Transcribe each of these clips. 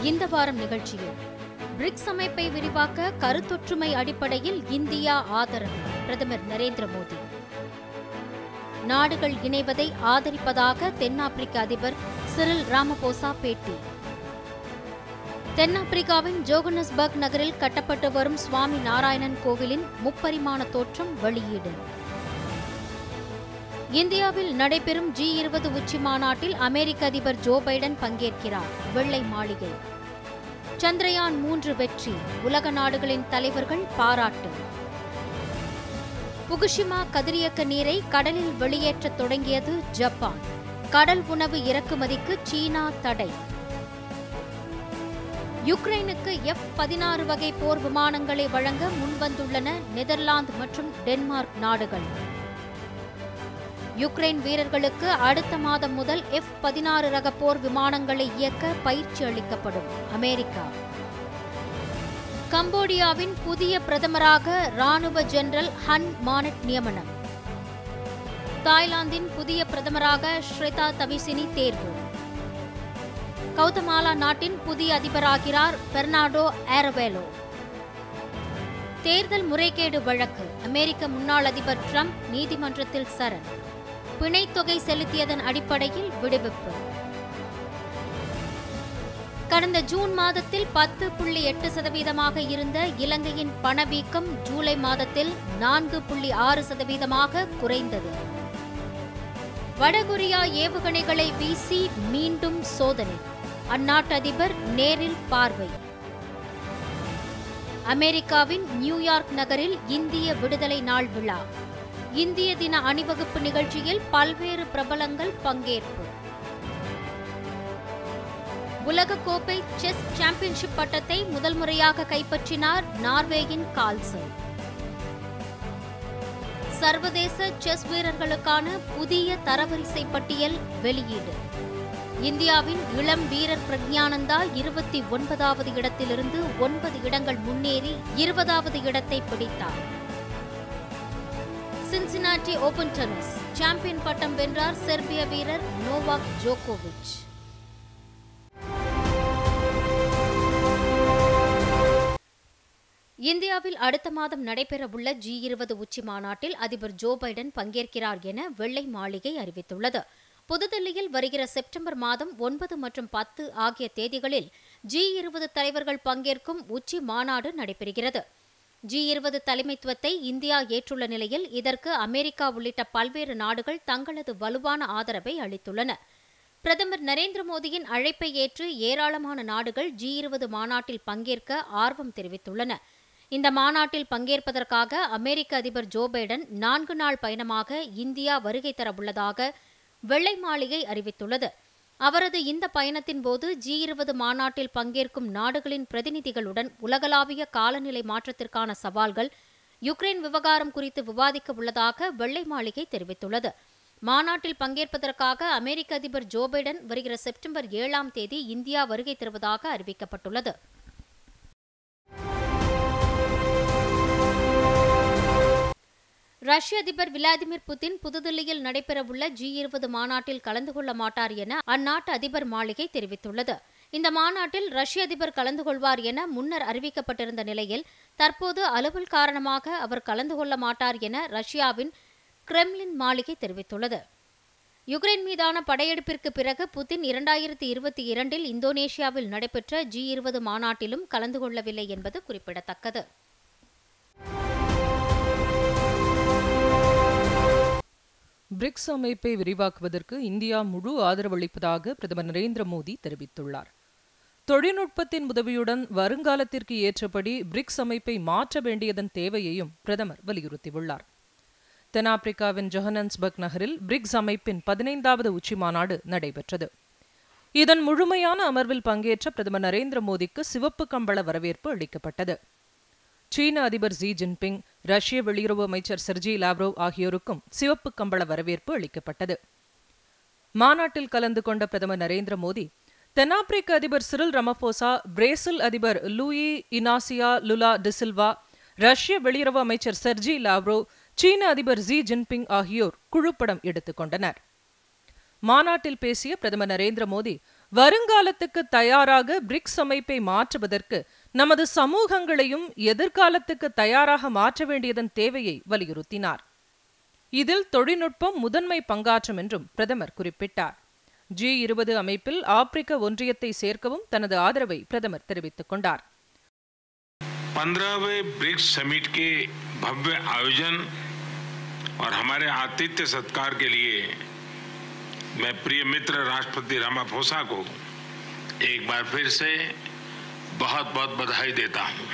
இந்த வாரம் நிகழ்ச்சியில் பிரிக்ஸ் அமைப்பை விரிவாக்க கருத்தொற்றுமை அடிப்படையில் இந்தியா ஆதரவு பிரதமர் நரேந்திர மோடி நாடுகள் இணைவதை ஆதரிப்பதாக தென்னாப்பிரிக்க அதிபர் சிரில் ராமபோசா பேட்டி தென்னாப்பிரிக்காவின் ஜோகன்னஸ்பர்க் நகரில் கட்டப்பட்டு வரும் சுவாமி நாராயணன் கோவிலின் முப்பரிமாண தோற்றம் வெளியீடு இந்தியாவில் நடைபெறும் ஜி இருபது உச்சி மாநாட்டில் அமெரிக்க அதிபர் ஜோ பைடன் பங்கேற்கிறார் வெள்ளை மாளிகை சந்திரயான் மூன்று வெற்றி உலக நாடுகளின் தலைவர்கள் பாராட்டு புகுஷிமா கதிரியக்க நீரை கடலில் வெளியேற்றத் தொடங்கியது ஜப்பான் கடல் உணவு இறக்குமதிக்கு சீனா தடை யுக்ரைனுக்கு எஃப் பதினாறு வகை போர் விமானங்களை வழங்க முன்வந்துள்ளன நெதர்லாந்து மற்றும் டென்மார்க் நாடுகள் யுக்ரைன் வீரர்களுக்கு அடுத்த மாதம் முதல் எஃப் பதினாறு ரக போர் விமானங்களை இயக்க பயிற்சி அளிக்கப்படும் அமெரிக்கா கம்போடியாவின் புதிய பிரதமராக ராணுவ ஜெனரல் ஹன் மானட் நியமனம் தாய்லாந்தின் புதிய பிரதமராக ஸ்ரேதா தவிசினி தேர்வு கௌதமாலா நாட்டின் புதிய அதிபராகிறார் பெர்னாடோ ஏரவேலோ தேர்தல் முறைகேடு வழக்கு அமெரிக்க முன்னாள் அதிபர் ட்ரம்ப் நீதிமன்றத்தில் சரண் பிணைத்தொகை செலுத்தியதன் அடிப்படையில் விடுவிப்பு கடந்த ஜூன் மாதத்தில் பத்து புள்ளி எட்டு சதவீதமாக இருந்த இலங்கையின் பணவீக்கம் ஜூலை மாதத்தில் நான்கு புள்ளி ஆறு சதவீதமாக குறைந்தது வடகொரியா ஏவுகணைகளை வீசி மீண்டும் சோதனை அந்நாட்டு அதிபர் நேரில் பார்வை அமெரிக்காவின் நியூயார்க் நகரில் இந்திய விடுதலை நாள் விழா இந்திய தின அணிவகுப்பு நிகழ்ச்சியில் பல்வேறு பிரபலங்கள் பங்கேற்பு உலகக்கோப்பை செஸ் சாம்பியன்ஷிப் பட்டத்தை முதல் முறையாக கைப்பற்றினார் நார்வேயின் கால்சன் சர்வதேச செஸ் வீரர்களுக்கான புதிய தரவரிசை பட்டியல் வெளியீடு இந்தியாவின் இளம் வீரர் பிரக்ஞானந்தா இருபத்தி ஒன்பதாவது இடத்திலிருந்து ஒன்பது இடங்கள் முன்னேறி இருபதாவது இடத்தை பிடித்தார் சின்சினாட்டி ஓபன் டென்னிஸ் சாம்பியன் பட்டம் வென்றார் செர்பிய வீரர் நோவாக் ஜோகோவிச் இந்தியாவில் அடுத்த மாதம் நடைபெறவுள்ள ஜி இருபது உச்சி மாநாட்டில் அதிபர் ஜோ பைடன் பங்கேற்கிறார் என வெள்ளை மாளிகை அறிவித்துள்ளது புதுதில்லியில் வருகிற செப்டம்பர் மாதம் ஒன்பது மற்றும் பத்து ஆகிய தேதிகளில் ஜி இருபது தலைவர்கள் பங்கேற்கும் உச்சி மாநாடு நடைபெறுகிறது ஜி இருபது தலைமைத்துவத்தை இந்தியா ஏற்றுள்ள நிலையில் இதற்கு அமெரிக்கா உள்ளிட்ட பல்வேறு நாடுகள் தங்களது வலுவான ஆதரவை அளித்துள்ளன பிரதமர் நரேந்திர மோடியின் அழைப்பை ஏற்று ஏராளமான நாடுகள் ஜி இருபது மாநாட்டில் பங்கேற்க ஆர்வம் தெரிவித்துள்ளன இந்த மாநாட்டில் பங்கேற்பதற்காக அமெரிக்க அதிபர் ஜோ பைடன் நான்கு நாள் பயணமாக இந்தியா வருகை தரவுள்ளதாக வெள்ளை மாளிகை அறிவித்துள்ளது அவரது இந்த பயணத்தின் போது ஜி இருபது மாநாட்டில் பங்கேற்கும் நாடுகளின் பிரதிநிதிகளுடன் உலகளாவிய காலநிலை மாற்றத்திற்கான சவால்கள் யுக்ரைன் விவகாரம் குறித்து விவாதிக்க உள்ளதாக வெள்ளை மாளிகை தெரிவித்துள்ளது மாநாட்டில் பங்கேற்பதற்காக அமெரிக்க அதிபர் ஜோ பைடன் வருகிற செப்டம்பர் ஏழாம் தேதி இந்தியா வருகை தருவதாக அறிவிக்கப்பட்டுள்ளது ரஷ்ய அதிபர் விளாடிமிர் புதின் புதுதில்லியில் நடைபெறவுள்ள ஜி இருபது மாநாட்டில் கலந்து கொள்ள மாட்டார் என அந்நாட்டு அதிபர் மாளிகை தெரிவித்துள்ளது இந்த மாநாட்டில் ரஷ்ய அதிபர் கலந்து கொள்வார் என முன்னர் அறிவிக்கப்பட்டிருந்த நிலையில் தற்போது அலுவல் காரணமாக அவர் கலந்து கொள்ள மாட்டார் என ரஷ்யாவின் கிரெம்லின் மாளிகை தெரிவித்துள்ளது யுக்ரைன் மீதான படையெடுப்பிற்கு பிறகு புதின் இரண்டாயிரத்தி இருபத்தி இரண்டில் இந்தோனேஷியாவில் நடைபெற்ற ஜி இருபது மாநாட்டிலும் கலந்து கொள்ளவில்லை என்பது குறிப்பிடத்தக்கது பிரிக்ஸ் அமைப்பை விரிவாக்குவதற்கு இந்தியா முழு ஆதரவளிப்பதாக பிரதமர் நரேந்திர மோடி தெரிவித்துள்ளார் தொழில்நுட்பத்தின் உதவியுடன் வருங்காலத்திற்கு ஏற்றபடி பிரிக்ஸ் அமைப்பை மாற்ற வேண்டியதன் தேவையையும் பிரதமர் வலியுறுத்தியுள்ளார் தென்னாப்பிரிக்காவின் ஜொஹனன்ஸ்பர்க் நகரில் பிரிக்ஸ் அமைப்பின் பதினைந்தாவது உச்சி மாநாடு நடைபெற்றது இதன் முழுமையான அமர்வில் பங்கேற்ற பிரதமர் நரேந்திர மோடிக்கு சிவப்பு கம்பள வரவேற்பு அளிக்கப்பட்டது சீன அதிபர் ஜி ஜின்பிங் ரஷ்ய வெளியுறவு அமைச்சர் செர்ஜி லாவ்ரோவ் ஆகியோருக்கும் சிவப்பு கம்பள வரவேற்பு அளிக்கப்பட்டது மாநாட்டில் கலந்து கொண்ட பிரதமர் நரேந்திர மோடி தென்னாப்பிரிக்க அதிபர் சிரில் ரமபோசா பிரேசில் அதிபர் லூயி இனாசியா லுலா டிசில்வா ரஷ்ய வெளியுறவு அமைச்சர் செர்ஜி லாவ்ரோவ் சீன அதிபர் ஜி ஜின்பிங் ஆகியோர் குழுப்படம் எடுத்துக் கொண்டனர் மாநாட்டில் பேசிய பிரதமர் நரேந்திர மோடி வருங்காலத்துக்கு தயாராக பிரிக்ஸ் அமைப்பை மாற்றுவதற்கு நமது சமூகங்களையும் எதிர்காலத்துக்கு தயாராக மாற்ற வேண்டியதன் தேவையை வலியுறுத்தினார் இதில் தொழில்நுட்பம் முதன்மை பங்காற்றும் என்றும் பிரதமர் குறிப்பிட்டார் ஜி இருபது அமைப்பில் ஆப்பிரிக்க ஒன்றியத்தை சேர்க்கவும் தனது ஆதரவை பிரதமர் தெரிவித்துக் கொண்டார் पंद्रहवें ब्रिक्स समिट के भव्य आयोजन और हमारे आतिथ्य सत्कार के लिए मैं प्रिय मित्र राष्ट्रपति रामाफोसा को एक बार फिर से बहुत बहुत बधाई देता हूं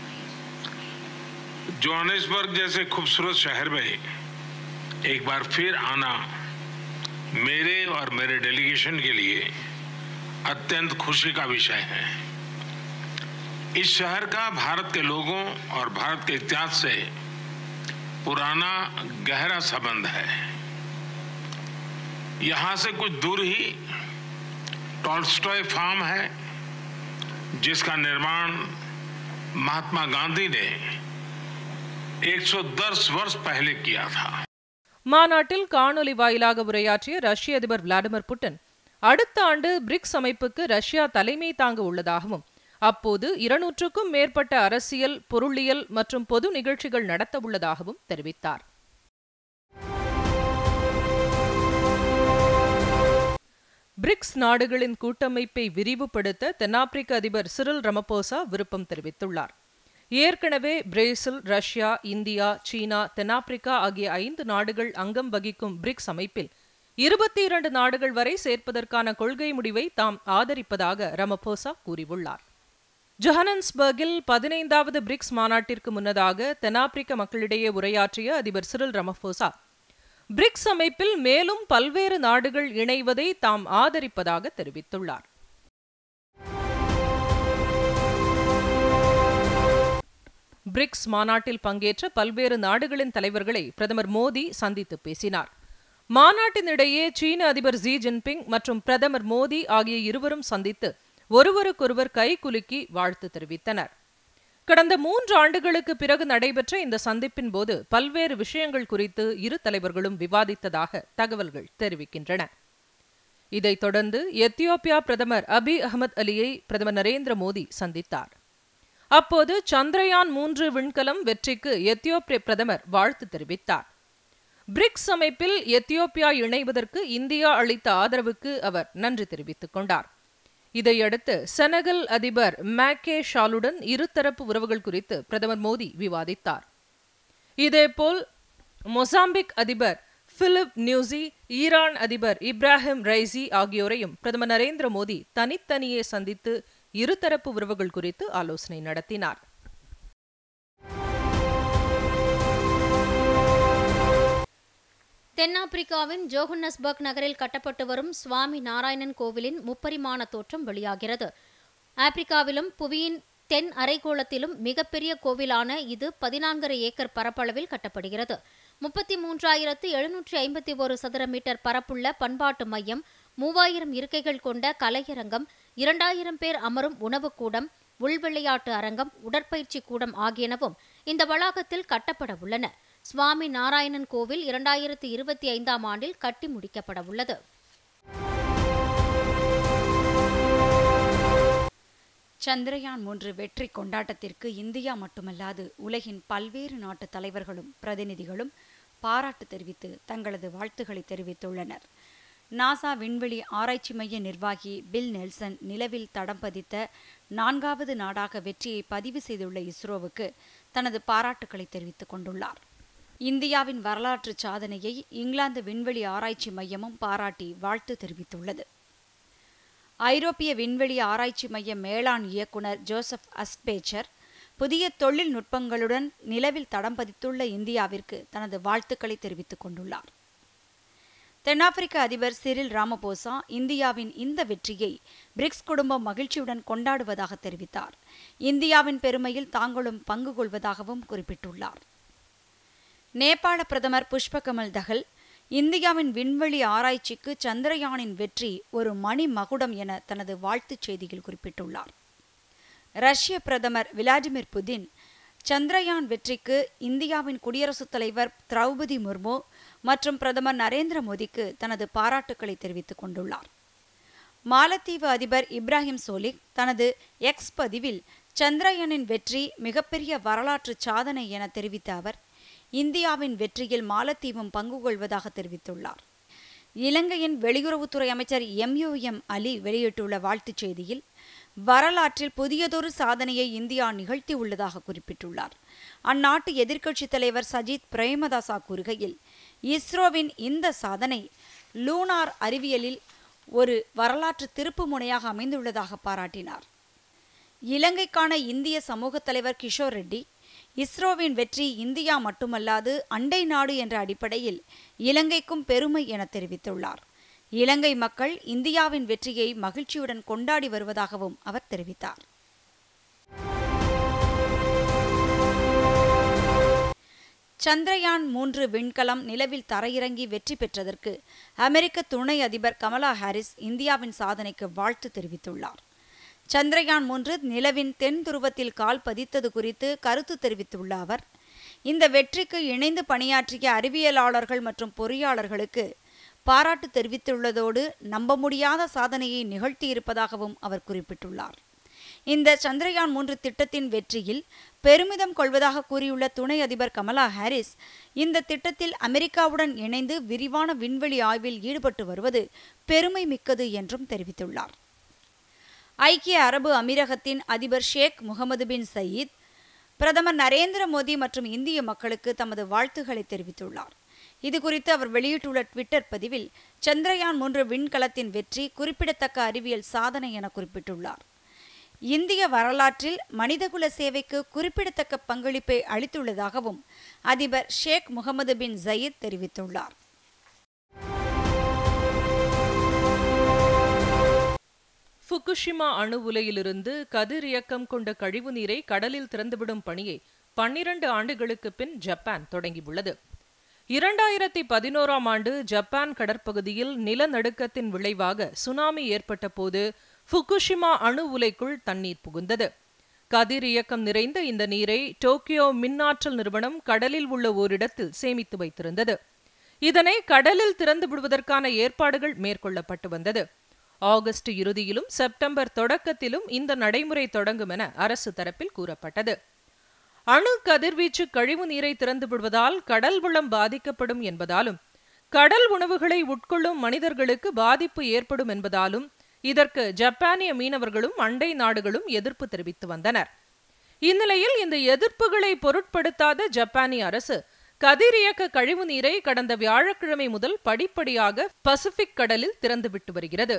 जोहानिसबर्ग जैसे खूबसूरत शहर में एक बार फिर आना मेरे और मेरे डेलीगेशन के लिए अत्यंत खुशी का विषय है इस शहर का भारत के लोगों और भारत के इतिहास से पुराना गहरा संबंध है यहां से कुछ दूर ही टॉल्स्टॉय फार्म है जिसका निर्माण महात्मा गांधी ने 110 वर्ष पहले किया था மாநாட்டில் காணொலி வாயிலாக உரையாற்றிய ரஷ்ய அதிபர் விளாடிமிர் புட்டின் அடுத்த ஆண்டு பிரிக்ஸ் அமைப்புக்கு ரஷ்யா தலைமை தாங்க உள்ளதாகவும் அப்போது இருநூற்றுக்கும் மேற்பட்ட அரசியல் பொருளியல் மற்றும் பொது நிகழ்ச்சிகள் நடத்த உள்ளதாகவும் தெரிவித்தார் பிரிக்ஸ் நாடுகளின் கூட்டமைப்பை விரிவுபடுத்த தென்னாப்பிரிக்க அதிபர் சிரில் ரமபோசா விருப்பம் தெரிவித்துள்ளார் ஏற்கனவே பிரேசில் ரஷ்யா இந்தியா சீனா தென்னாப்பிரிக்கா ஆகிய ஐந்து நாடுகள் அங்கம் வகிக்கும் பிரிக்ஸ் அமைப்பில் இருபத்தி இரண்டு நாடுகள் வரை சேர்ப்பதற்கான கொள்கை முடிவை தாம் ஆதரிப்பதாக ரமபோசா கூறியுள்ளார் ஜொஹனன்ஸ்பர்கில் பதினைந்தாவது பிரிக்ஸ் மாநாட்டிற்கு முன்னதாக தென்னாப்பிரிக்க மக்களிடையே உரையாற்றிய அதிபர் சிரில் ரமபோசா பிரிக்ஸ் அமைப்பில் மேலும் பல்வேறு நாடுகள் இணைவதை தாம் ஆதரிப்பதாக தெரிவித்துள்ளார் பிரிக்ஸ் மாநாட்டில் பங்கேற்ற பல்வேறு நாடுகளின் தலைவர்களை பிரதமர் மோடி சந்தித்து பேசினார் மாநாட்டினிடையே சீன அதிபர் ஜி ஜின்பிங் மற்றும் பிரதமர் மோடி ஆகிய இருவரும் சந்தித்து ஒருவருக்கொருவர் கைகுலுக்கி வாழ்த்து தெரிவித்தனர் கடந்த மூன்று ஆண்டுகளுக்கு பிறகு நடைபெற்ற இந்த சந்திப்பின் போது பல்வேறு விஷயங்கள் குறித்து இரு தலைவர்களும் விவாதித்ததாக தகவல்கள் தெரிவிக்கின்றன இதைத் தொடர்ந்து எத்தியோப்பியா பிரதமர் அபி அகமது அலியை பிரதமர் நரேந்திர மோடி சந்தித்தார் அப்போது சந்திரயான் மூன்று விண்கலம் வெற்றிக்கு எத்தியோப்பிய பிரதமர் வாழ்த்து தெரிவித்தார் பிரிக்ஸ் அமைப்பில் எத்தியோப்பியா இணைவதற்கு இந்தியா அளித்த ஆதரவுக்கு அவர் நன்றி தெரிவித்துக் கொண்டார் இதையடுத்து செனகல் அதிபர் மேக்கே ஷாலுடன் இருதரப்பு உறவுகள் குறித்து பிரதமர் மோடி விவாதித்தார் இதேபோல் மொசாம்பிக் அதிபர் பிலிப் நியூசி ஈரான் அதிபர் இப்ராஹிம் ரைசி ஆகியோரையும் பிரதமர் நரேந்திர மோடி தனித்தனியே சந்தித்து இருதரப்பு உறவுகள் குறித்து ஆலோசனை நடத்தினார் தென்னாப்பிரிக்காவின் ஜோஹன்னஸ்பர்க் நகரில் கட்டப்பட்டு வரும் சுவாமி நாராயணன் கோவிலின் முப்பரிமாண தோற்றம் வெளியாகிறது ஆப்பிரிக்காவிலும் புவியின் தென் அரைக்கோளத்திலும் மிகப்பெரிய கோவிலான இது பதினான்கரை ஏக்கர் பரப்பளவில் கட்டப்படுகிறது முப்பத்தி மூன்றாயிரத்து எழுநூற்றி ஐம்பத்தி ஒரு சதுர மீட்டர் பரப்புள்ள பண்பாட்டு மையம் மூவாயிரம் இருக்கைகள் கொண்ட கலையரங்கம் இரண்டாயிரம் பேர் அமரும் உணவுக்கூடம் உள்விளையாட்டு அரங்கம் உடற்பயிற்சி கூடம் ஆகியனவும் இந்த வளாகத்தில் கட்டப்பட உள்ளன சுவாமி நாராயணன் கோவில் இரண்டாயிரத்து இருபத்தி ஐந்தாம் ஆண்டில் கட்டி முடிக்கப்பட உள்ளது சந்திரயான் மூன்று வெற்றி கொண்டாட்டத்திற்கு இந்தியா மட்டுமல்லாது உலகின் பல்வேறு நாட்டு தலைவர்களும் பிரதிநிதிகளும் பாராட்டு தெரிவித்து தங்களது வாழ்த்துக்களை தெரிவித்துள்ளனர் நாசா விண்வெளி ஆராய்ச்சி மைய நிர்வாகி பில் நெல்சன் நிலவில் தடம் பதித்த நான்காவது நாடாக வெற்றியை பதிவு செய்துள்ள இஸ்ரோவுக்கு தனது பாராட்டுக்களை தெரிவித்துக் கொண்டுள்ளார் இந்தியாவின் வரலாற்று சாதனையை இங்கிலாந்து விண்வெளி ஆராய்ச்சி மையமும் பாராட்டி வாழ்த்து தெரிவித்துள்ளது ஐரோப்பிய விண்வெளி ஆராய்ச்சி மைய மேலாண் இயக்குனர் ஜோசப் அஸ்பேச்சர் புதிய தொழில்நுட்பங்களுடன் நிலவில் தடம் பதித்துள்ள இந்தியாவிற்கு தனது வாழ்த்துக்களை தெரிவித்துக் கொண்டுள்ளார் தென்னாப்பிரிக்க அதிபர் சிரில் ராமபோசா இந்தியாவின் இந்த வெற்றியை பிரிக்ஸ் குடும்பம் மகிழ்ச்சியுடன் கொண்டாடுவதாக தெரிவித்தார் இந்தியாவின் பெருமையில் தாங்களும் பங்கு கொள்வதாகவும் குறிப்பிட்டுள்ளார் நேபாள பிரதமர் புஷ்பகமல் தகல் இந்தியாவின் விண்வெளி ஆராய்ச்சிக்கு சந்திரயானின் வெற்றி ஒரு மணி மகுடம் என தனது வாழ்த்துச் செய்தியில் குறிப்பிட்டுள்ளார் ரஷ்ய பிரதமர் விளாடிமிர் புதின் சந்திரயான் வெற்றிக்கு இந்தியாவின் குடியரசுத் தலைவர் திரௌபதி முர்மு மற்றும் பிரதமர் நரேந்திர மோடிக்கு தனது பாராட்டுக்களை தெரிவித்துக் கொண்டுள்ளார் மாலத்தீவு அதிபர் இப்ராஹிம் சோலிக் தனது எக்ஸ் பதிவில் சந்திரயானின் வெற்றி மிகப்பெரிய வரலாற்று சாதனை என தெரிவித்த அவர் இந்தியாவின் வெற்றியில் மாலத்தீவும் பங்கு கொள்வதாக தெரிவித்துள்ளார் இலங்கையின் வெளியுறவுத்துறை அமைச்சர் எம்யூஎம் அலி வெளியிட்டுள்ள வாழ்த்துச் செய்தியில் வரலாற்றில் புதியதொரு சாதனையை இந்தியா நிகழ்த்தியுள்ளதாக குறிப்பிட்டுள்ளார் அந்நாட்டு எதிர்க்கட்சித் தலைவர் சஜித் பிரேமதாசா கூறுகையில் இஸ்ரோவின் இந்த சாதனை லூனார் அறிவியலில் ஒரு வரலாற்று திருப்பு முனையாக அமைந்துள்ளதாக பாராட்டினார் இலங்கைக்கான இந்திய சமூக தலைவர் கிஷோர் ரெட்டி இஸ்ரோவின் வெற்றி இந்தியா மட்டுமல்லாது அண்டை நாடு என்ற அடிப்படையில் இலங்கைக்கும் பெருமை என தெரிவித்துள்ளார் இலங்கை மக்கள் இந்தியாவின் வெற்றியை மகிழ்ச்சியுடன் கொண்டாடி வருவதாகவும் அவர் தெரிவித்தார் சந்திரயான் மூன்று விண்கலம் நிலவில் தரையிறங்கி வெற்றி பெற்றதற்கு அமெரிக்க துணை அதிபர் கமலா ஹாரிஸ் இந்தியாவின் சாதனைக்கு வாழ்த்து தெரிவித்துள்ளார் சந்திரயான் மூன்று நிலவின் தென் துருவத்தில் கால் பதித்தது குறித்து கருத்து தெரிவித்துள்ள அவர் இந்த வெற்றிக்கு இணைந்து பணியாற்றிய அறிவியலாளர்கள் மற்றும் பொறியாளர்களுக்கு பாராட்டு தெரிவித்துள்ளதோடு நம்ப முடியாத சாதனையை நிகழ்த்தியிருப்பதாகவும் அவர் குறிப்பிட்டுள்ளார் இந்த சந்திரயான் மூன்று திட்டத்தின் வெற்றியில் பெருமிதம் கொள்வதாக கூறியுள்ள துணை அதிபர் கமலா ஹாரிஸ் இந்த திட்டத்தில் அமெரிக்காவுடன் இணைந்து விரிவான விண்வெளி ஆய்வில் ஈடுபட்டு வருவது பெருமை மிக்கது என்றும் தெரிவித்துள்ளார் ஐக்கிய அரபு அமீரகத்தின் அதிபர் ஷேக் முகமது பின் சயீத் பிரதமர் நரேந்திர மோடி மற்றும் இந்திய மக்களுக்கு தமது வாழ்த்துக்களை தெரிவித்துள்ளார் இதுகுறித்து அவர் வெளியிட்டுள்ள ட்விட்டர் பதிவில் சந்திரயான் மூன்று விண்கலத்தின் வெற்றி குறிப்பிடத்தக்க அறிவியல் சாதனை என குறிப்பிட்டுள்ளார் இந்திய வரலாற்றில் மனிதகுல சேவைக்கு குறிப்பிடத்தக்க பங்களிப்பை அளித்துள்ளதாகவும் அதிபர் ஷேக் முகமது பின் ஜயீத் தெரிவித்துள்ளார் ஃபுகுஷிமா அணு உலையிலிருந்து கதிர் இயக்கம் கொண்ட கழிவு நீரை கடலில் திறந்துவிடும் பணியை பன்னிரண்டு ஆண்டுகளுக்கு பின் ஜப்பான் தொடங்கியுள்ளது இரண்டாயிரத்தி பதினோராம் ஆண்டு ஜப்பான் கடற்பகுதியில் நிலநடுக்கத்தின் விளைவாக சுனாமி ஏற்பட்ட போது ஃபுகுஷிமா அணு உலைக்குள் தண்ணீர் புகுந்தது கதிர் இயக்கம் நிறைந்த இந்த நீரை டோக்கியோ மின்னாற்றல் நிறுவனம் கடலில் உள்ள ஓரிடத்தில் சேமித்து வைத்திருந்தது இதனை கடலில் திறந்து விடுவதற்கான ஏற்பாடுகள் மேற்கொள்ளப்பட்டு வந்தது ஆகஸ்ட் இறுதியிலும் செப்டம்பர் தொடக்கத்திலும் இந்த நடைமுறை தொடங்கும் என அரசு தரப்பில் கூறப்பட்டது அணு கதிர்வீச்சு கழிவு நீரை திறந்து விடுவதால் கடல் வளம் பாதிக்கப்படும் என்பதாலும் கடல் உணவுகளை உட்கொள்ளும் மனிதர்களுக்கு பாதிப்பு ஏற்படும் என்பதாலும் இதற்கு ஜப்பானிய மீனவர்களும் அண்டை நாடுகளும் எதிர்ப்பு தெரிவித்து வந்தனர் இந்நிலையில் இந்த எதிர்ப்புகளை பொருட்படுத்தாத ஜப்பானிய அரசு கதிரியக்க கழிவு நீரை கடந்த வியாழக்கிழமை முதல் படிப்படியாக பசிபிக் கடலில் திறந்துவிட்டு வருகிறது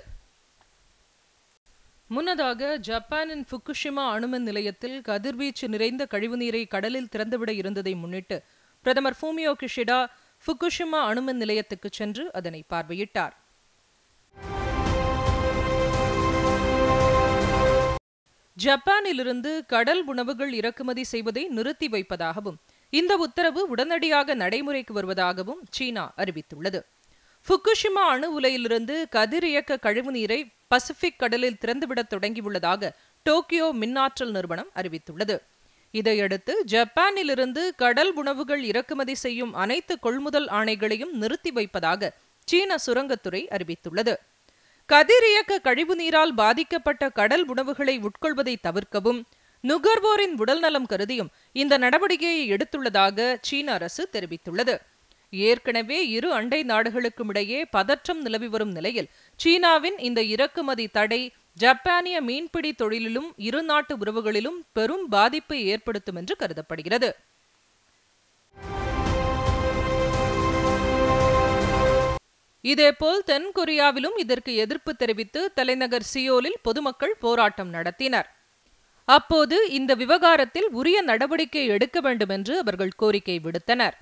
முன்னதாக ஜப்பானின் ஃபுகுஷிமா அணுமின் நிலையத்தில் கதிர்வீச்சு நிறைந்த கழிவுநீரை கடலில் திறந்துவிட இருந்ததை முன்னிட்டு பிரதமர் ஃபூமியோ கிஷிடா ஃபுகுஷிமா அணுமின் நிலையத்துக்கு சென்று அதனை பார்வையிட்டார் ஜப்பானிலிருந்து கடல் உணவுகள் இறக்குமதி செய்வதை நிறுத்தி வைப்பதாகவும் இந்த உத்தரவு உடனடியாக நடைமுறைக்கு வருவதாகவும் சீனா அறிவித்துள்ளது ஃபுகுஷிமா அணு உலையிலிருந்து கதிர் இயக்க கழிவுநீரை பசிபிக் கடலில் திறந்துவிடத் தொடங்கியுள்ளதாக டோக்கியோ மின்னாற்றல் நிறுவனம் அறிவித்துள்ளது இதையடுத்து ஜப்பானிலிருந்து கடல் உணவுகள் இறக்குமதி செய்யும் அனைத்து கொள்முதல் ஆணைகளையும் நிறுத்தி வைப்பதாக சீன சுரங்கத்துறை அறிவித்துள்ளது கதிர் இயக்க கழிவுநீரால் பாதிக்கப்பட்ட கடல் உணவுகளை உட்கொள்வதை தவிர்க்கவும் நுகர்வோரின் உடல்நலம் கருதியும் இந்த நடவடிக்கையை எடுத்துள்ளதாக சீன அரசு தெரிவித்துள்ளது ஏற்கனவே இரு அண்டை நாடுகளுக்கும் இடையே பதற்றம் நிலவி வரும் நிலையில் சீனாவின் இந்த இறக்குமதி தடை ஜப்பானிய மீன்பிடி தொழிலிலும் இரு நாட்டு உறவுகளிலும் பெரும் பாதிப்பை ஏற்படுத்தும் என்று கருதப்படுகிறது இதேபோல் தென் கொரியாவிலும் இதற்கு எதிர்ப்பு தெரிவித்து தலைநகர் சியோலில் பொதுமக்கள் போராட்டம் நடத்தினர் அப்போது இந்த விவகாரத்தில் உரிய நடவடிக்கை எடுக்க வேண்டும் என்று அவர்கள் கோரிக்கை விடுத்தனர்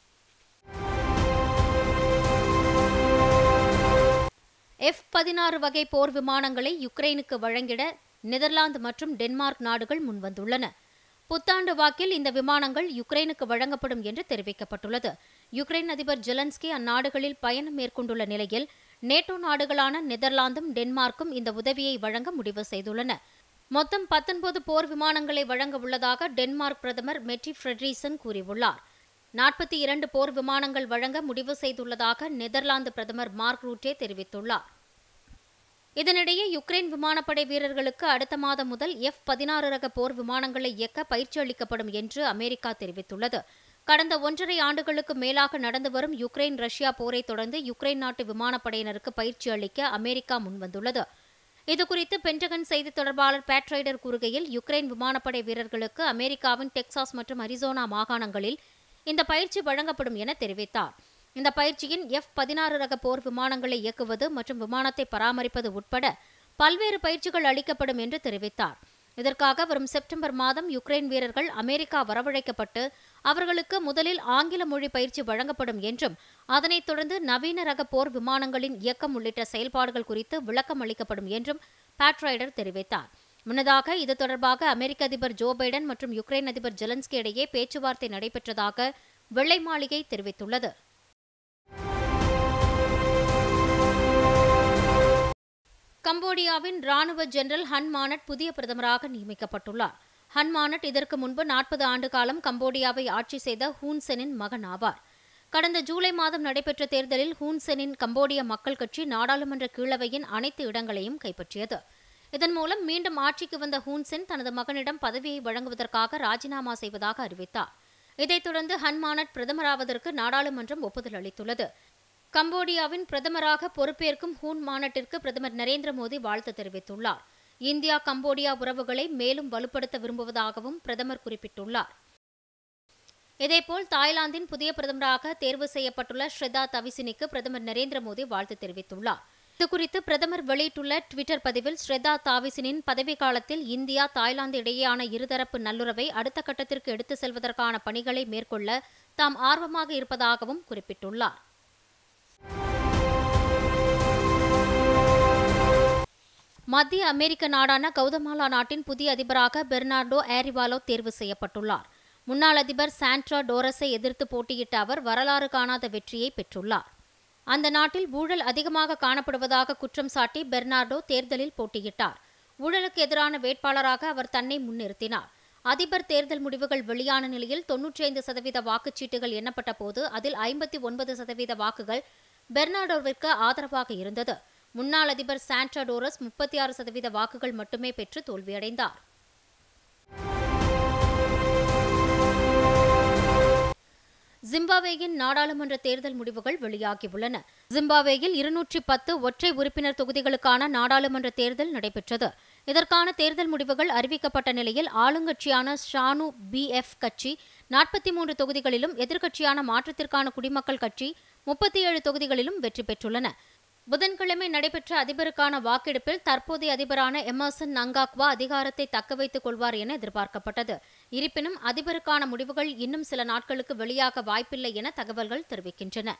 எஃப் பதினாறு வகை போர் விமானங்களை யுக்ரைனுக்கு வழங்கிட நெதர்லாந்து மற்றும் டென்மார்க் நாடுகள் முன்வந்துள்ளன புத்தாண்டு வாக்கில் இந்த விமானங்கள் யுக்ரைனுக்கு வழங்கப்படும் என்று தெரிவிக்கப்பட்டுள்ளது யுக்ரைன் அதிபர் ஜெலன்ஸ்கி அந்நாடுகளில் பயணம் மேற்கொண்டுள்ள நிலையில் நேட்டோ நாடுகளான நெதர்லாந்தும் டென்மார்க்கும் இந்த உதவியை வழங்க முடிவு செய்துள்ளன மொத்தம் பத்தொன்பது போர் விமானங்களை வழங்க உள்ளதாக டென்மார்க் பிரதமர் மெட்டி ஃப்ரெட்ரீசன் கூறியுள்ளார் நாற்பத்தி இரண்டு போர் விமானங்கள் வழங்க முடிவு செய்துள்ளதாக நெதர்லாந்து பிரதமர் மார்க் ரூட்டே தெரிவித்துள்ளார் இதனிடையே யுக்ரைன் விமானப்படை வீரர்களுக்கு அடுத்த மாதம் முதல் எஃப் பதினாறு ரக போர் விமானங்களை இயக்க பயிற்சி அளிக்கப்படும் என்று அமெரிக்கா தெரிவித்துள்ளது கடந்த ஒன்றரை ஆண்டுகளுக்கு மேலாக நடந்து வரும் யுக்ரைன் ரஷ்யா போரை தொடர்ந்து யுக்ரைன் நாட்டு விமானப்படையினருக்கு பயிற்சி அளிக்க அமெரிக்கா முன்வந்துள்ளது இதுகுறித்து பென்டகன் செய்தித் தொடர்பாளர் பேட் ரைடர் கூறுகையில் யுக்ரைன் விமானப்படை வீரர்களுக்கு அமெரிக்காவின் டெக்சாஸ் மற்றும் அரிசோனா மாகாணங்களில் இந்த பயிற்சி வழங்கப்படும் என தெரிவித்தார் இந்த பயிற்சியின் எஃப் பதினாறு ரக போர் விமானங்களை இயக்குவது மற்றும் விமானத்தை பராமரிப்பது உட்பட பல்வேறு பயிற்சிகள் அளிக்கப்படும் என்று தெரிவித்தார் இதற்காக வரும் செப்டம்பர் மாதம் யுக்ரைன் வீரர்கள் அமெரிக்கா வரவழைக்கப்பட்டு அவர்களுக்கு முதலில் ஆங்கில மொழி பயிற்சி வழங்கப்படும் என்றும் அதனைத் தொடர்ந்து நவீன ரக போர் விமானங்களின் இயக்கம் உள்ளிட்ட செயல்பாடுகள் குறித்து விளக்கம் அளிக்கப்படும் என்றும் பேட்ரைடர் தெரிவித்தார் முன்னதாக இது தொடர்பாக அமெரிக்க அதிபர் ஜோ பைடன் மற்றும் யுக்ரைன் அதிபர் ஜெலன்ஸ்கி இடையே பேச்சுவார்த்தை நடைபெற்றதாக வெள்ளை மாளிகை தெரிவித்துள்ளது கம்போடியாவின் ராணுவ ஜெனரல் ஹன் மானட் புதிய பிரதமராக நியமிக்கப்பட்டுள்ளார் ஹன் மானட் இதற்கு முன்பு நாற்பது ஆண்டு காலம் கம்போடியாவை ஆட்சி செய்த ஹூன்செனின் மகன் ஆவார் கடந்த ஜூலை மாதம் நடைபெற்ற தேர்தலில் ஹூன்செனின் கம்போடிய மக்கள் கட்சி நாடாளுமன்ற கீழவையின் அனைத்து இடங்களையும் கைப்பற்றியது இதன் மூலம் மீண்டும் ஆட்சிக்கு வந்த ஹூன்சென் தனது மகனிடம் பதவியை வழங்குவதற்காக ராஜினாமா செய்வதாக அறிவித்தார் இதைத் தொடர்ந்து ஹன் மானட் பிரதமராவதற்கு நாடாளுமன்றம் ஒப்புதல் அளித்துள்ளது கம்போடியாவின் பிரதமராக பொறுப்பேற்கும் ஹூன் மாநாட்டிற்கு பிரதமர் நரேந்திர மோடி வாழ்த்து தெரிவித்துள்ளார் இந்தியா கம்போடியா உறவுகளை மேலும் வலுப்படுத்த விரும்புவதாகவும் பிரதமர் குறிப்பிட்டுள்ளார் இதேபோல் தாய்லாந்தின் புதிய பிரதமராக தேர்வு செய்யப்பட்டுள்ள ஸ்ரதா தவிசினிக்கு பிரதமர் நரேந்திர மோடி வாழ்த்து தெரிவித்துள்ளார் இதுகுறித்து பிரதமர் வெளியிட்டுள்ள டுவிட்டர் பதிவில் ஸ்ரதா தாவிசினின் பதவிக்காலத்தில் இந்தியா தாய்லாந்து இடையேயான இருதரப்பு நல்லுறவை அடுத்த கட்டத்திற்கு எடுத்து செல்வதற்கான பணிகளை மேற்கொள்ள தாம் ஆர்வமாக இருப்பதாகவும் குறிப்பிட்டுள்ளார் மத்திய அமெரிக்க நாடான கவுதமாலா நாட்டின் புதிய அதிபராக பெர்னார்டோ ஏரிவாலோ தேர்வு செய்யப்பட்டுள்ளார் முன்னாள் அதிபர் சாண்ட்ரா டோரஸை எதிர்த்து போட்டியிட்ட அவர் வரலாறு காணாத வெற்றியை பெற்றுள்ளார் அந்த நாட்டில் ஊழல் அதிகமாக காணப்படுவதாக குற்றம் சாட்டி பெர்னார்டோ தேர்தலில் போட்டியிட்டார் ஊழலுக்கு எதிரான வேட்பாளராக அவர் தன்னை முன்னிறுத்தினார் அதிபர் தேர்தல் முடிவுகள் வெளியான நிலையில் தொன்னூற்றி ஐந்து சதவீத வாக்குச்சீட்டுகள் எண்ணப்பட்ட போது அதில் ஐம்பத்தி ஒன்பது சதவீத வாக்குகள் பெர்னார்டோவிற்கு ஆதரவாக இருந்தது முன்னாள் அதிபர் சாண்ட்ரா டோரஸ் முப்பத்தி ஆறு சதவீத வாக்குகள் மட்டுமே பெற்று தோல்வியடைந்தார் ஜிம்பாவேயின் நாடாளுமன்ற தேர்தல் முடிவுகள் வெளியாகியுள்ளன ஜிம்பாவேயில் இருநூற்றி பத்து ஒற்றை உறுப்பினர் தொகுதிகளுக்கான நாடாளுமன்ற தேர்தல் நடைபெற்றது இதற்கான தேர்தல் முடிவுகள் அறிவிக்கப்பட்ட நிலையில் ஆளுங்கட்சியான ஷானு பி எஃப் கட்சி நாற்பத்தி மூன்று தொகுதிகளிலும் எதிர்க்கட்சியான மாற்றத்திற்கான குடிமக்கள் கட்சி முப்பத்தி ஏழு தொகுதிகளிலும் வெற்றி பெற்றுள்ளன புதன்கிழமை நடைபெற்ற அதிபருக்கான வாக்கெடுப்பில் தற்போதைய அதிபரான எமர்சன் நங்காக்வா அதிகாரத்தை தக்கவைத்துக் கொள்வார் என எதிர்பார்க்கப்பட்டது இருப்பினும் அதிபருக்கான முடிவுகள் இன்னும் சில நாட்களுக்கு வெளியாக வாய்ப்பில்லை என தகவல்கள் தெரிவிக்கின்றன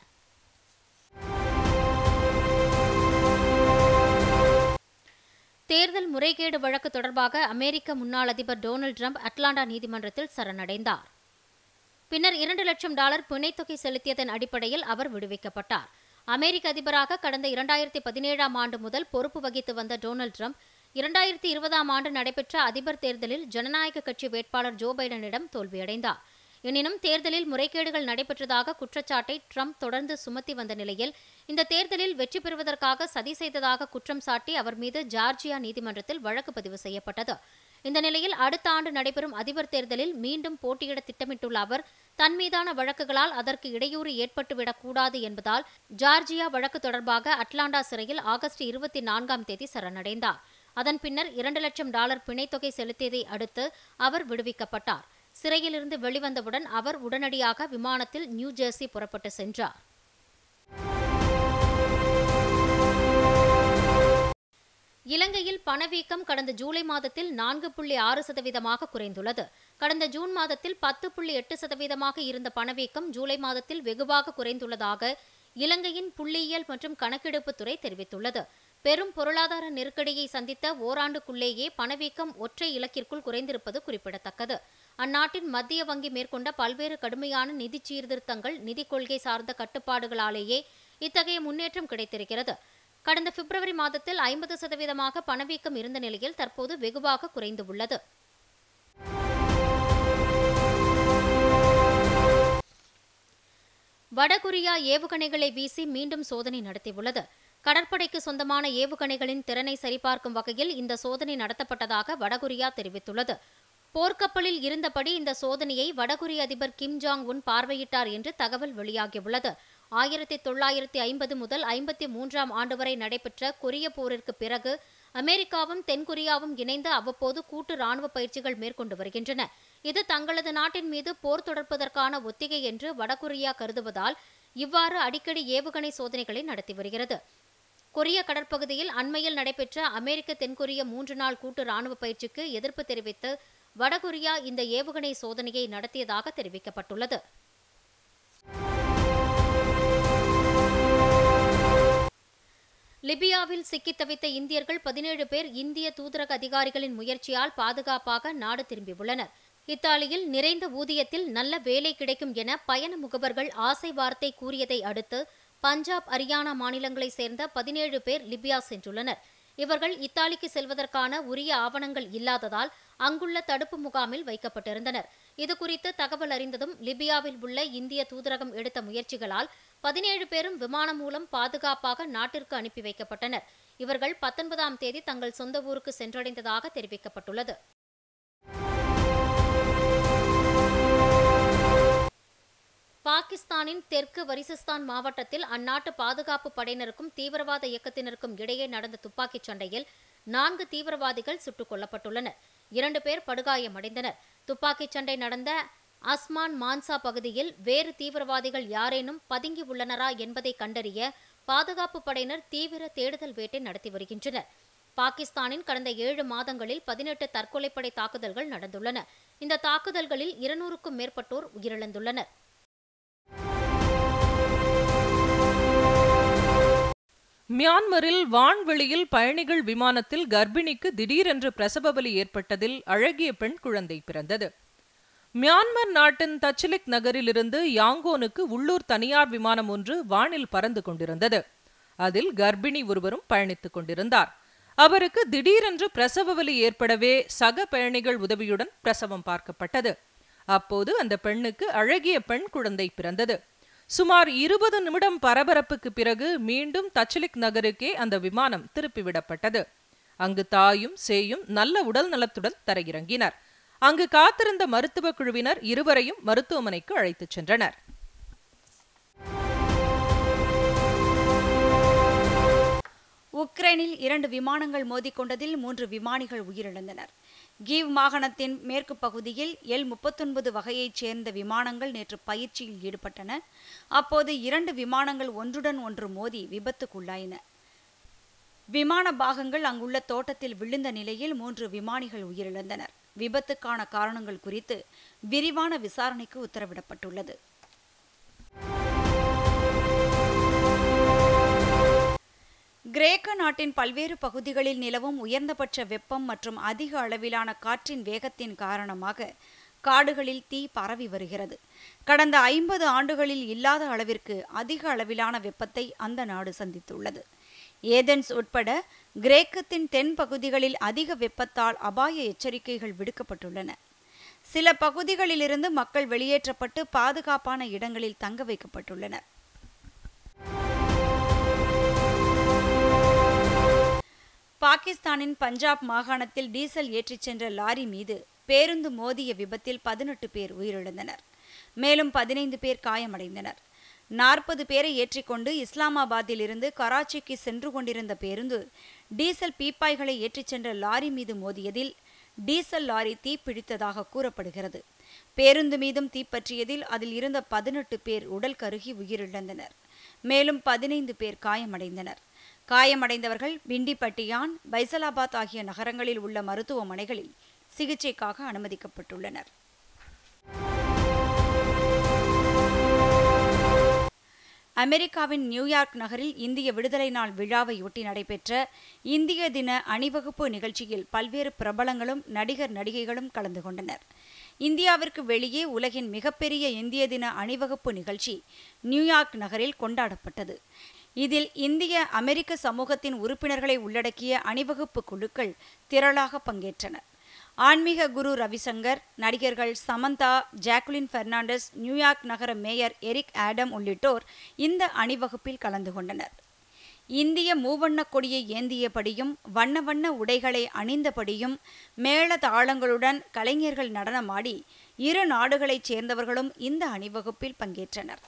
தேர்தல் முறைகேடு வழக்கு தொடர்பாக அமெரிக்க முன்னாள் அதிபர் டொனால்டு ட்ரம்ப் அட்லாண்டா நீதிமன்றத்தில் சரணடைந்தார் பின்னர் இரண்டு லட்சம் டாலர் பிணைத் தொகை செலுத்தியதன் அடிப்படையில் அவர் விடுவிக்கப்பட்டார் அமெரிக்க அதிபராக கடந்த இரண்டாயிரத்தி பதினேழாம் ஆண்டு முதல் பொறுப்பு வகித்து வந்த டொனால்டு ட்ரம்ப் இரண்டாயிரத்தி இருபதாம் ஆண்டு நடைபெற்ற அதிபர் தேர்தலில் ஜனநாயக கட்சி வேட்பாளர் ஜோ பைடனிடம் தோல்வியடைந்தார் எனினும் தேர்தலில் முறைகேடுகள் நடைபெற்றதாக குற்றச்சாட்டை ட்ரம்ப் தொடர்ந்து சுமத்தி வந்த நிலையில் இந்த தேர்தலில் வெற்றி பெறுவதற்காக சதி செய்ததாக குற்றம் சாட்டி அவர் மீது ஜார்ஜியா நீதிமன்றத்தில் வழக்கு பதிவு செய்யப்பட்டது இந்த நிலையில் அடுத்த ஆண்டு நடைபெறும் அதிபர் தேர்தலில் மீண்டும் போட்டியிட திட்டமிட்டுள்ள அவர் தன் மீதான வழக்குகளால் அதற்கு இடையூறு ஏற்பட்டுவிடக் கூடாது என்பதால் ஜார்ஜியா வழக்கு தொடர்பாக அட்லாண்டா சிறையில் ஆகஸ்ட் இருபத்தி நான்காம் தேதி சரணடைந்தார் அதன் பின்னர் இரண்டு லட்சம் டாலர் பிணைத்தொகை செலுத்தியதை அடுத்து அவர் விடுவிக்கப்பட்டார் சிறையிலிருந்து வெளிவந்தவுடன் அவர் உடனடியாக விமானத்தில் நியூ ஜெர்சி புறப்பட்டு சென்றார் இலங்கையில் பணவீக்கம் கடந்த ஜூலை மாதத்தில் நான்கு புள்ளி ஆறு சதவீதமாக குறைந்துள்ளது கடந்த ஜூன் மாதத்தில் பத்து புள்ளி எட்டு சதவீதமாக இருந்த பணவீக்கம் ஜூலை மாதத்தில் வெகுவாக குறைந்துள்ளதாக இலங்கையின் புள்ளியியல் மற்றும் கணக்கெடுப்பு துறை தெரிவித்துள்ளது பெரும் பொருளாதார நெருக்கடியை சந்தித்த ஓராண்டுக்குள்ளேயே பணவீக்கம் ஒற்றை இலக்கிற்குள் குறைந்திருப்பது குறிப்பிடத்தக்கது அந்நாட்டின் மத்திய வங்கி மேற்கொண்ட பல்வேறு கடுமையான நிதி சீர்திருத்தங்கள் நிதிக் கொள்கை சார்ந்த கட்டுப்பாடுகளாலேயே இத்தகைய முன்னேற்றம் கிடைத்திருக்கிறது கடந்த பிப்ரவரி மாதத்தில் ஐம்பது சதவீதமாக பணவீக்கம் இருந்த நிலையில் தற்போது வெகுவாக குறைந்து உள்ளது வடகொரியா ஏவுகணைகளை வீசி மீண்டும் சோதனை நடத்தியுள்ளது கடற்படைக்கு சொந்தமான ஏவுகணைகளின் திறனை சரிபார்க்கும் வகையில் இந்த சோதனை நடத்தப்பட்டதாக வடகொரியா தெரிவித்துள்ளது போர்க்கப்பலில் இருந்தபடி இந்த சோதனையை வடகொரிய அதிபர் கிம் ஜாங் உன் பார்வையிட்டார் என்று தகவல் வெளியாகியுள்ளது ஆயிரத்தி தொள்ளாயிரத்தி ஐம்பது முதல் ஐம்பத்தி மூன்றாம் ஆண்டு வரை நடைபெற்ற கொரிய போரிற்கு பிறகு அமெரிக்காவும் தென்கொரியாவும் இணைந்து அவ்வப்போது கூட்டு ராணுவ பயிற்சிகள் மேற்கொண்டு வருகின்றன இது தங்களது நாட்டின் மீது போர் தொடர்ப்பதற்கான ஒத்திகை என்று வடகொரியா கருதுவதால் இவ்வாறு அடிக்கடி ஏவுகணை சோதனைகளை நடத்தி வருகிறது கொரிய கடற்பகுதியில் அண்மையில் நடைபெற்ற அமெரிக்க தென்கொரிய மூன்று நாள் கூட்டு ராணுவ பயிற்சிக்கு எதிர்ப்பு தெரிவித்து வடகொரியா இந்த ஏவுகணை சோதனையை நடத்தியதாக தெரிவிக்கப்பட்டுள்ளது லிபியாவில் சிக்கித் தவித்த இந்தியர்கள் பதினேழு பேர் இந்திய தூதரக அதிகாரிகளின் முயற்சியால் பாதுகாப்பாக நாடு திரும்பியுள்ளனர் இத்தாலியில் நிறைந்த ஊதியத்தில் நல்ல வேலை கிடைக்கும் என பயண முகவர்கள் ஆசை வார்த்தை கூறியதை அடுத்து பஞ்சாப் ஹரியானா மாநிலங்களைச் சேர்ந்த பதினேழு பேர் லிபியா சென்றுள்ளனர் இவர்கள் இத்தாலிக்கு செல்வதற்கான உரிய ஆவணங்கள் இல்லாததால் அங்குள்ள தடுப்பு முகாமில் வைக்கப்பட்டிருந்தனர் இதுகுறித்து தகவல் அறிந்ததும் லிபியாவில் உள்ள இந்திய தூதரகம் எடுத்த முயற்சிகளால் பதினேழு பேரும் விமானம் மூலம் பாதுகாப்பாக நாட்டிற்கு அனுப்பி வைக்கப்பட்டனர் இவர்கள் பத்தொன்பதாம் தேதி தங்கள் சொந்த ஊருக்கு சென்றடைந்ததாக தெரிவிக்கப்பட்டுள்ளது பாகிஸ்தானின் தெற்கு வரிசிஸ்தான் மாவட்டத்தில் அந்நாட்டு பாதுகாப்பு படையினருக்கும் தீவிரவாத இயக்கத்தினருக்கும் இடையே நடந்த துப்பாக்கிச் சண்டையில் நான்கு தீவிரவாதிகள் சுட்டுக் கொல்லப்பட்டுள்ளனர் இரண்டு பேர் படுகாயமடைந்தனர் துப்பாக்கிச் சண்டை நடந்த அஸ்மான் மான்சா பகுதியில் வேறு தீவிரவாதிகள் யாரேனும் பதுங்கி உள்ளனரா என்பதை கண்டறிய பாதுகாப்பு படையினர் தீவிர தேடுதல் வேட்டை நடத்தி வருகின்றனர் பாகிஸ்தானின் கடந்த ஏழு மாதங்களில் பதினெட்டு தற்கொலைப்படை தாக்குதல்கள் நடந்துள்ளன இந்த தாக்குதல்களில் இருநூறுக்கும் மேற்பட்டோர் உயிரிழந்துள்ளனர் மியான்மரில் வான்வெளியில் பயணிகள் விமானத்தில் கர்ப்பிணிக்கு திடீரென்று பிரசவ வலி ஏற்பட்டதில் அழகிய பெண் குழந்தை பிறந்தது மியான்மர் நாட்டின் தச்சிலிக் நகரிலிருந்து யாங்கோனுக்கு உள்ளூர் தனியார் விமானம் ஒன்று வானில் பறந்து கொண்டிருந்தது அதில் கர்ப்பிணி ஒருவரும் பயணித்துக் கொண்டிருந்தார் அவருக்கு திடீரென்று பிரசவ வலி ஏற்படவே சக பயணிகள் உதவியுடன் பிரசவம் பார்க்கப்பட்டது அப்போது அந்த பெண்ணுக்கு அழகிய பெண் குழந்தை பிறந்தது சுமார் இருபது நிமிடம் பரபரப்புக்கு பிறகு மீண்டும் தச்சலிக் நகருக்கே அந்த விமானம் திருப்பிவிடப்பட்டது அங்கு தாயும் சேயும் நல்ல உடல் நலத்துடன் தரையிறங்கினர் அங்கு காத்திருந்த மருத்துவ குழுவினர் இருவரையும் மருத்துவமனைக்கு அழைத்துச் சென்றனர் உக்ரைனில் இரண்டு விமானங்கள் மோதிக்கொண்டதில் மூன்று விமானிகள் உயிரிழந்தனர் கீவ் மாகாணத்தின் மேற்கு பகுதியில் எல் முப்பத்தொன்பது வகையைச் சேர்ந்த விமானங்கள் நேற்று பயிற்சியில் ஈடுபட்டன அப்போது இரண்டு விமானங்கள் ஒன்றுடன் ஒன்று மோதி விபத்துக்குள்ளாயின விமான பாகங்கள் அங்குள்ள தோட்டத்தில் விழுந்த நிலையில் மூன்று விமானிகள் உயிரிழந்தனர் விபத்துக்கான காரணங்கள் குறித்து விரிவான விசாரணைக்கு உத்தரவிடப்பட்டுள்ளது கிரேக்க நாட்டின் பல்வேறு பகுதிகளில் நிலவும் உயர்ந்தபட்ச வெப்பம் மற்றும் அதிக அளவிலான காற்றின் வேகத்தின் காரணமாக காடுகளில் தீ பரவி வருகிறது கடந்த ஐம்பது ஆண்டுகளில் இல்லாத அளவிற்கு அதிக அளவிலான வெப்பத்தை அந்த நாடு சந்தித்துள்ளது ஏதென்ஸ் உட்பட கிரேக்கத்தின் தென் பகுதிகளில் அதிக வெப்பத்தால் அபாய எச்சரிக்கைகள் விடுக்கப்பட்டுள்ளன சில பகுதிகளிலிருந்து மக்கள் வெளியேற்றப்பட்டு பாதுகாப்பான இடங்களில் தங்க வைக்கப்பட்டுள்ளனர் பாகிஸ்தானின் பஞ்சாப் மாகாணத்தில் டீசல் ஏற்றிச் சென்ற லாரி மீது பேருந்து மோதிய விபத்தில் பதினெட்டு பேர் உயிரிழந்தனர் மேலும் பதினைந்து பேர் காயமடைந்தனர் நாற்பது பேரை ஏற்றிக்கொண்டு இஸ்லாமாபாத்தில் இருந்து கராச்சிக்கு சென்று கொண்டிருந்த பேருந்து டீசல் பீப்பாய்களை ஏற்றிச் சென்ற லாரி மீது மோதியதில் டீசல் லாரி தீப்பிடித்ததாக கூறப்படுகிறது பேருந்து மீதும் தீப்பற்றியதில் அதில் இருந்த பதினெட்டு பேர் உடல் கருகி உயிரிழந்தனர் மேலும் பதினைந்து பேர் காயமடைந்தனர் காயமடைந்தவர்கள் பிண்டிப்பட்டியான் பைசலாபாத் ஆகிய நகரங்களில் உள்ள மருத்துவமனைகளில் சிகிச்சைக்காக அனுமதிக்கப்பட்டுள்ளனர் அமெரிக்காவின் நியூயார்க் நகரில் இந்திய விடுதலை நாள் விழாவையொட்டி நடைபெற்ற இந்திய தின அணிவகுப்பு நிகழ்ச்சியில் பல்வேறு பிரபலங்களும் நடிகர் நடிகைகளும் கலந்து கொண்டனர் இந்தியாவிற்கு வெளியே உலகின் மிகப்பெரிய இந்திய தின அணிவகுப்பு நிகழ்ச்சி நியூயார்க் நகரில் கொண்டாடப்பட்டது இதில் இந்திய அமெரிக்க சமூகத்தின் உறுப்பினர்களை உள்ளடக்கிய அணிவகுப்பு குழுக்கள் திரளாக பங்கேற்றனர் ஆன்மீக குரு ரவிசங்கர் நடிகர்கள் சமந்தா ஜாக்குலின் பெர்னாண்டஸ் நியூயார்க் நகர மேயர் எரிக் ஆடம் உள்ளிட்டோர் இந்த அணிவகுப்பில் கலந்து கொண்டனர் இந்திய மூவண்ணக் கொடியை ஏந்தியபடியும் வண்ண வண்ண உடைகளை அணிந்தபடியும் மேள தாளங்களுடன் கலைஞர்கள் நடனமாடி இரு நாடுகளைச் சேர்ந்தவர்களும் இந்த அணிவகுப்பில் பங்கேற்றனர்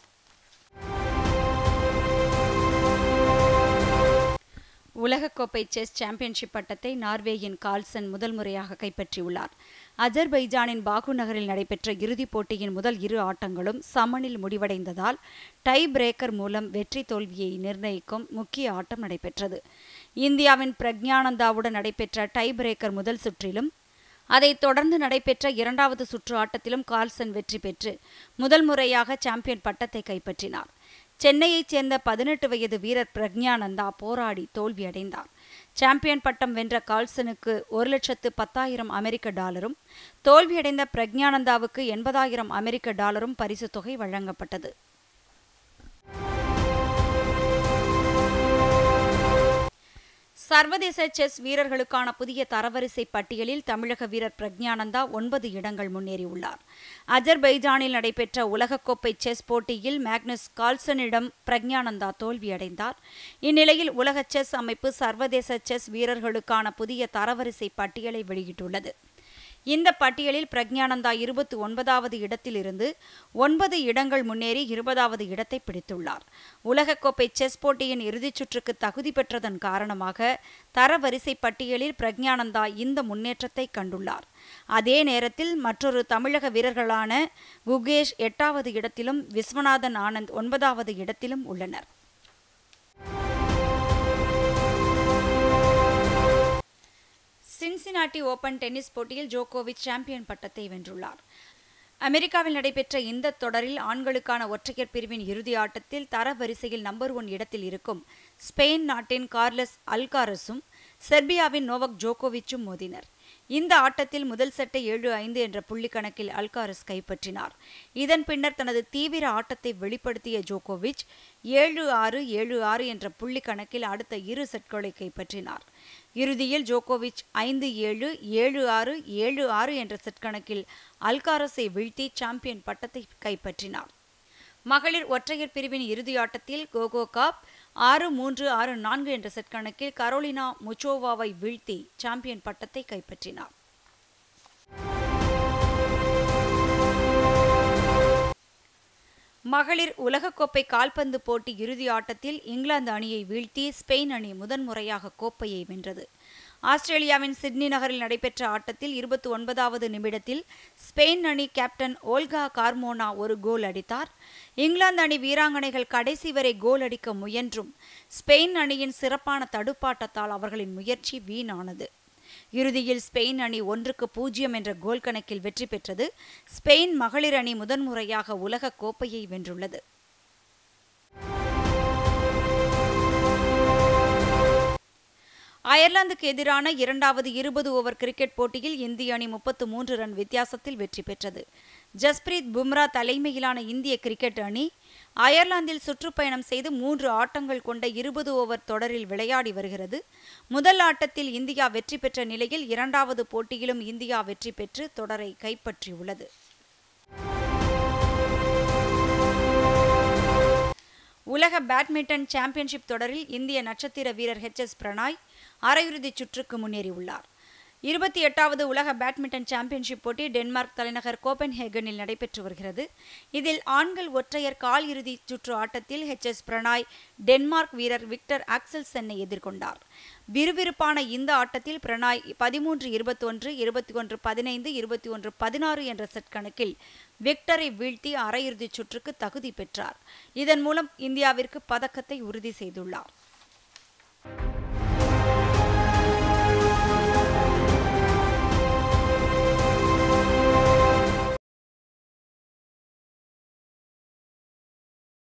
உலகக்கோப்பை செஸ் சாம்பியன்ஷிப் பட்டத்தை நார்வேயின் கால்சன் முதல் முறையாக கைப்பற்றியுள்ளார் அஜர்பைஜானின் பாகு நகரில் நடைபெற்ற இறுதிப் போட்டியின் முதல் இரு ஆட்டங்களும் சமனில் முடிவடைந்ததால் டை பிரேக்கர் மூலம் வெற்றி தோல்வியை நிர்ணயிக்கும் முக்கிய ஆட்டம் நடைபெற்றது இந்தியாவின் பிரக்ஞானந்தாவுடன் நடைபெற்ற டை பிரேக்கர் முதல் சுற்றிலும் அதைத் தொடர்ந்து நடைபெற்ற இரண்டாவது சுற்று ஆட்டத்திலும் கால்சன் வெற்றி பெற்று முதல் முறையாக சாம்பியன் பட்டத்தை கைப்பற்றினார் சென்னையைச் சேர்ந்த பதினெட்டு வயது வீரர் பிரக்ஞானந்தா போராடி தோல்வியடைந்தார் சாம்பியன் பட்டம் வென்ற கால்சனுக்கு ஒரு லட்சத்து பத்தாயிரம் அமெரிக்க டாலரும் தோல்வியடைந்த பிரக்ஞானந்தாவுக்கு எண்பதாயிரம் அமெரிக்க டாலரும் பரிசுத் தொகை வழங்கப்பட்டது சர்வதேச செஸ் வீரர்களுக்கான புதிய தரவரிசை பட்டியலில் தமிழக வீரர் பிரக்ஞானந்தா ஒன்பது இடங்கள் முன்னேறியுள்ளார் அஜர்பைஜானில் நடைபெற்ற உலகக்கோப்பை செஸ் போட்டியில் மேக்னஸ் கால்சனிடம் பிரக்ஞானந்தா தோல்வியடைந்தார் இந்நிலையில் உலக செஸ் அமைப்பு சர்வதேச செஸ் வீரர்களுக்கான புதிய தரவரிசை பட்டியலை வெளியிட்டுள்ளது இந்த பட்டியலில் பிரக்ஞானந்தா இருபத்தி ஒன்பதாவது இடத்திலிருந்து ஒன்பது இடங்கள் முன்னேறி இருபதாவது இடத்தை பிடித்துள்ளார் உலகக்கோப்பை செஸ் போட்டியின் இறுதிச் சுற்றுக்கு தகுதி பெற்றதன் காரணமாக தரவரிசை பட்டியலில் பிரக்ஞானந்தா இந்த முன்னேற்றத்தை கண்டுள்ளார் அதே நேரத்தில் மற்றொரு தமிழக வீரர்களான குகேஷ் எட்டாவது இடத்திலும் விஸ்வநாதன் ஆனந்த் ஒன்பதாவது இடத்திலும் உள்ளனர் சின்சினாட்டி ஓபன் டென்னிஸ் போட்டியில் ஜோகோவிச் சாம்பியன் பட்டத்தை வென்றுள்ளார் அமெரிக்காவில் நடைபெற்ற இந்த தொடரில் ஆண்களுக்கான ஒற்றையர் பிரிவின் இறுதி ஆட்டத்தில் தரவரிசையில் நம்பர் ஒன் இடத்தில் இருக்கும் ஸ்பெயின் நாட்டின் கார்லஸ் அல்காரஸும் செர்பியாவின் நோவக் ஜோகோவிச்சும் மோதினர் இந்த ஆட்டத்தில் முதல் செட்டை ஏழு ஐந்து என்ற புள்ளி கணக்கில் அல்காரஸ் கைப்பற்றினார் இதன் பின்னர் தனது தீவிர ஆட்டத்தை வெளிப்படுத்திய ஜோகோவிச் ஏழு ஆறு ஏழு ஆறு என்ற புள்ளி கணக்கில் அடுத்த இரு செட்களை கைப்பற்றினார் இறுதியில் ஜோகோவிச் ஐந்து ஏழு ஏழு ஆறு ஏழு ஆறு என்ற செட் கணக்கில் அல்காரஸை வீழ்த்தி சாம்பியன் பட்டத்தை கைப்பற்றினார் மகளிர் ஒற்றையர் பிரிவின் இறுதி ஆட்டத்தில் கோகோ காப் ஆறு மூன்று ஆறு நான்கு என்ற செட் கணக்கில் கரோலினா முச்சோவாவை வீழ்த்தி சாம்பியன் பட்டத்தை கைப்பற்றினார் மகளிர் உலகக்கோப்பை கால்பந்து போட்டி இறுதி ஆட்டத்தில் இங்கிலாந்து அணியை வீழ்த்தி ஸ்பெயின் அணி முதன்முறையாக கோப்பையை வென்றது ஆஸ்திரேலியாவின் சிட்னி நகரில் நடைபெற்ற ஆட்டத்தில் இருபத்தி ஒன்பதாவது நிமிடத்தில் ஸ்பெயின் அணி கேப்டன் ஓல்கா கார்மோனா ஒரு கோல் அடித்தார் இங்கிலாந்து அணி வீராங்கனைகள் கடைசி வரை கோல் அடிக்க முயன்றும் ஸ்பெயின் அணியின் சிறப்பான தடுப்பாட்டத்தால் அவர்களின் முயற்சி வீணானது இறுதியில் ஸ்பெயின் அணி ஒன்றுக்கு பூஜ்ஜியம் என்ற கோல் கணக்கில் வெற்றி பெற்றது ஸ்பெயின் மகளிர் அணி முதன்முறையாக உலக கோப்பையை வென்றுள்ளது அயர்லாந்துக்கு எதிரான இரண்டாவது இருபது ஓவர் கிரிக்கெட் போட்டியில் இந்திய அணி முப்பத்து மூன்று ரன் வித்தியாசத்தில் வெற்றி பெற்றது ஜஸ்பிரீத் பும்ரா தலைமையிலான இந்திய கிரிக்கெட் அணி அயர்லாந்தில் சுற்றுப்பயணம் செய்து மூன்று ஆட்டங்கள் கொண்ட இருபது ஓவர் தொடரில் விளையாடி வருகிறது முதல் ஆட்டத்தில் இந்தியா வெற்றி பெற்ற நிலையில் இரண்டாவது போட்டியிலும் இந்தியா வெற்றி பெற்று தொடரை கைப்பற்றியுள்ளது உலக பேட்மிண்டன் சாம்பியன்ஷிப் தொடரில் இந்திய நட்சத்திர வீரர் ஹெச் எஸ் பிரணாய் அரையிறுதிச் சுற்றுக்கு முன்னேறியுள்ளார் இருபத்தி எட்டாவது உலக பேட்மிண்டன் சாம்பியன்ஷிப் போட்டி டென்மார்க் தலைநகர் கோபன்ஹேகனில் நடைபெற்று வருகிறது இதில் ஆண்கள் ஒற்றையர் கால் இறுதி சுற்று ஆட்டத்தில் ஹெச் எஸ் பிரணாய் டென்மார்க் வீரர் விக்டர் ஆக்சல்சென்னை எதிர்கொண்டார் விறுவிறுப்பான இந்த ஆட்டத்தில் பிரணாய் பதிமூன்று இருபத்தி ஒன்று இருபத்தி ஒன்று பதினைந்து இருபத்தி ஒன்று பதினாறு என்ற செட் கணக்கில் விக்டரை வீழ்த்தி அரையிறுதிச் சுற்றுக்கு தகுதி பெற்றார் இதன் மூலம் இந்தியாவிற்கு பதக்கத்தை உறுதி செய்துள்ளார்